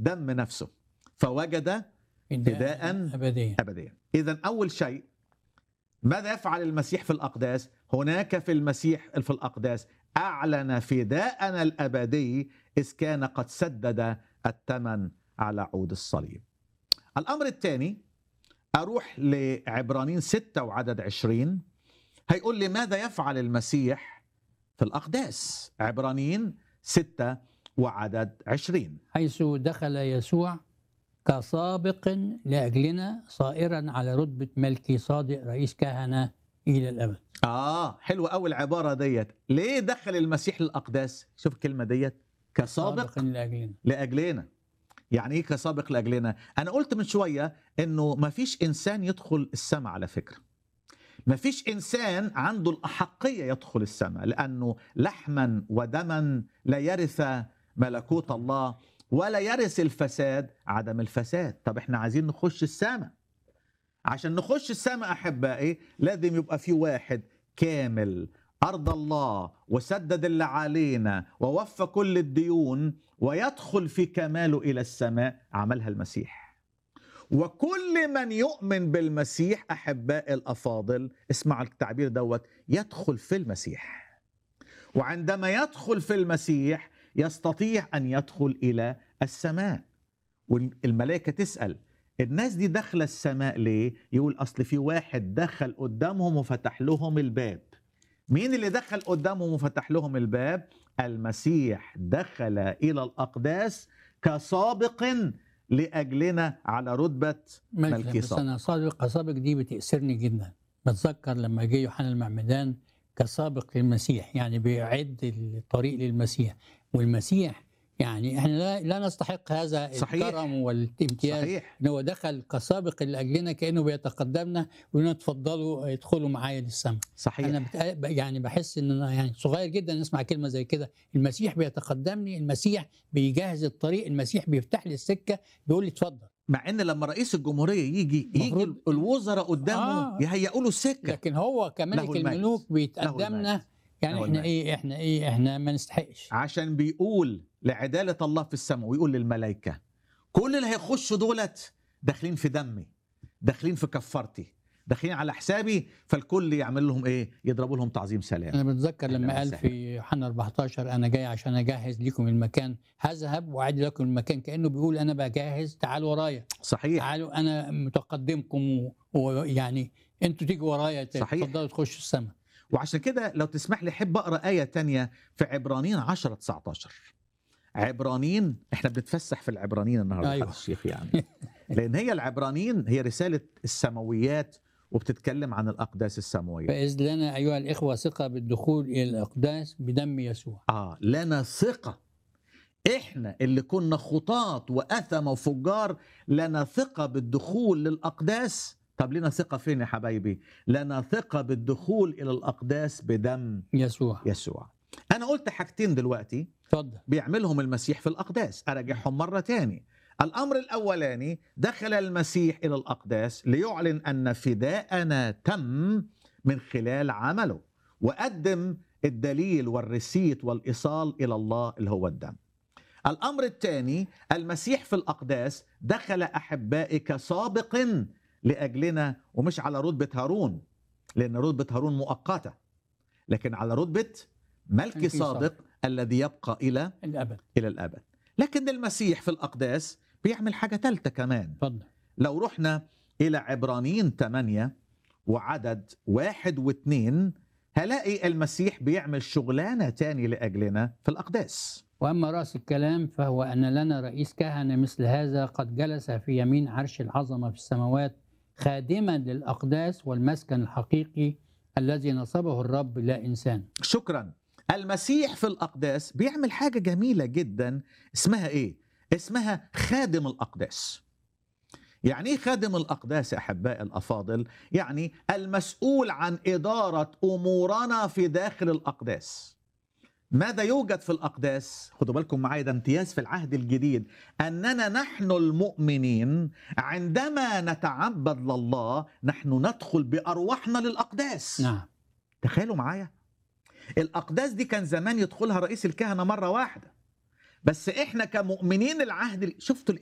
الدم نفسه فوجد فداء أبديا ابديا اذا اول شيء ماذا يفعل المسيح في الاقداس هناك في المسيح في الاقداس اعلن فداءنا الابدي اذ كان قد سدد الثمن على عود الصليب الامر الثاني اروح لعبرانين ستة وعدد عشرين هيقول لي ماذا يفعل المسيح في الاقداس عبرانين ستة وعدد عشرين حيث دخل يسوع كسابق لأجلنا صائرا على رتبة ملكي صادق رئيس كهنة إلى الأبد اه حلوه قوي العباره ديت ليه دخل المسيح للاقداس شوف الكلمه ديت كسابق سابق لأجلنا لاجلنا يعني ايه كسابق لاجلنا انا قلت من شويه انه ما فيش انسان يدخل السماء على فكره ما فيش انسان عنده الاحقيه يدخل السماء لانه لحما ودما لا يرث ملكوت الله ولا يرث الفساد عدم الفساد طب احنا عايزين نخش السماء عشان نخش السماء احبائي لازم يبقى في واحد كامل ارض الله وسدد اللي علينا ووفى كل الديون ويدخل في كماله الى السماء عملها المسيح وكل من يؤمن بالمسيح احبائي الافاضل اسمع التعبير دوت يدخل في المسيح وعندما يدخل في المسيح يستطيع ان يدخل الى السماء والملائكه تسال الناس دي داخله السماء ليه يقول اصل في واحد دخل قدامهم وفتح لهم الباب مين اللي دخل قدامهم وفتح لهم الباب المسيح دخل الى الاقداس كسابق لاجلنا على رتبه ملكي بس صادق أنا صادق سابق دي بتأثرني جدا بتذكر لما جه يوحنا المعمدان كسابق للمسيح يعني بيعد الطريق للمسيح والمسيح يعني احنا لا, لا نستحق هذا صحيح. الكرم والامتياز صحيح ان هو دخل كسابق لاجلنا كانه بيتقدمنا ويقول لنا اتفضلوا ادخلوا معايا للسماء صحيح انا بت... يعني بحس ان انا يعني صغير جدا نسمع كلمه زي كده المسيح بيتقدمني المسيح بيجهز الطريق المسيح بيفتح لي السكه بيقول لي اتفضل مع ان لما رئيس الجمهوريه يجي يجي المفروض- الوزراء قدامه آه. يهيئوا له السكه لكن هو كملك له المجد. الملوك له بيتقدمنا المجد. يعني له احنا المجد. ايه احنا ايه احنا ما نستحقش عشان بيقول لعداله الله في السماء ويقول للملائكه كل اللي هيخشوا دولت داخلين في دمي داخلين في كفارتي داخلين على حسابي فالكل يعمل لهم ايه يضربوا لهم تعظيم سلام انا بتذكر أهلاً لما قال وسهلاً. في يوحنا 14 انا جاي عشان اجهز لكم المكان هذهب واعد لكم المكان كانه بيقول انا بجهز تعالوا ورايا صحيح تعالوا انا متقدمكم و- ويعني انتوا تيجوا ورايا صحيح. تفضلوا تخشوا السماء وعشان كده لو تسمح لي احب اقرا ايه تانية في عبرانيين 10 19 عبرانيين احنا بنتفسح في العبرانيين النهارده أيوة. أيوة. الشيخ يعني لان هي العبرانيين هي رساله السماويات وبتتكلم عن الاقداس السماويه فإذ لنا أيها الإخوة ثقة بالدخول إلى الأقداس بدم يسوع اه لنا ثقه احنا اللي كنا خطاة واثم وفجار لنا ثقه بالدخول للاقداس طب لنا ثقه فين يا حبايبي لنا ثقه بالدخول الى الاقداس بدم يسوع يسوع انا قلت حاجتين دلوقتي اتفضل بيعملهم المسيح في الأقداس أراجعهم مرة تاني الأمر الأولاني دخل المسيح إلى الأقداس ليعلن أن فداءنا تم من خلال عمله وقدم الدليل والرسيت والإيصال إلى الله اللي هو الدم الأمر الثاني المسيح في الأقداس دخل أحبائي كسابق لأجلنا ومش على رتبة هارون لأن رتبة هارون مؤقتة لكن على رتبة ملكي ملكي صادق صادق. الذي يبقى إلى الأبد الى الابد لكن المسيح في الاقداس بيعمل حاجه ثالثه كمان اتفضل لو رحنا الى عبرانيين 8 وعدد واحد واثنين هلاقي المسيح بيعمل شغلانه تاني لاجلنا في الاقداس وأما رأس الكلام فهو أن لنا رئيس كهنة مثل هذا قد جلس في يمين عرش العظمة في السماوات خادما للأقداس والمسكن الحقيقي الذي نصبه الرب لا إنسان شكرا المسيح في الاقداس بيعمل حاجه جميله جدا اسمها ايه اسمها خادم الاقداس يعني ايه خادم الاقداس يا احبائي الافاضل يعني المسؤول عن اداره امورنا في داخل الاقداس ماذا يوجد في الاقداس خدوا بالكم معايا ده امتياز في العهد الجديد اننا نحن المؤمنين عندما نتعبد لله نحن ندخل بارواحنا للاقداس نعم تخيلوا معايا الأقداس دي كان زمان يدخلها رئيس الكهنة مرة واحدة بس إحنا كمؤمنين العهد شفتوا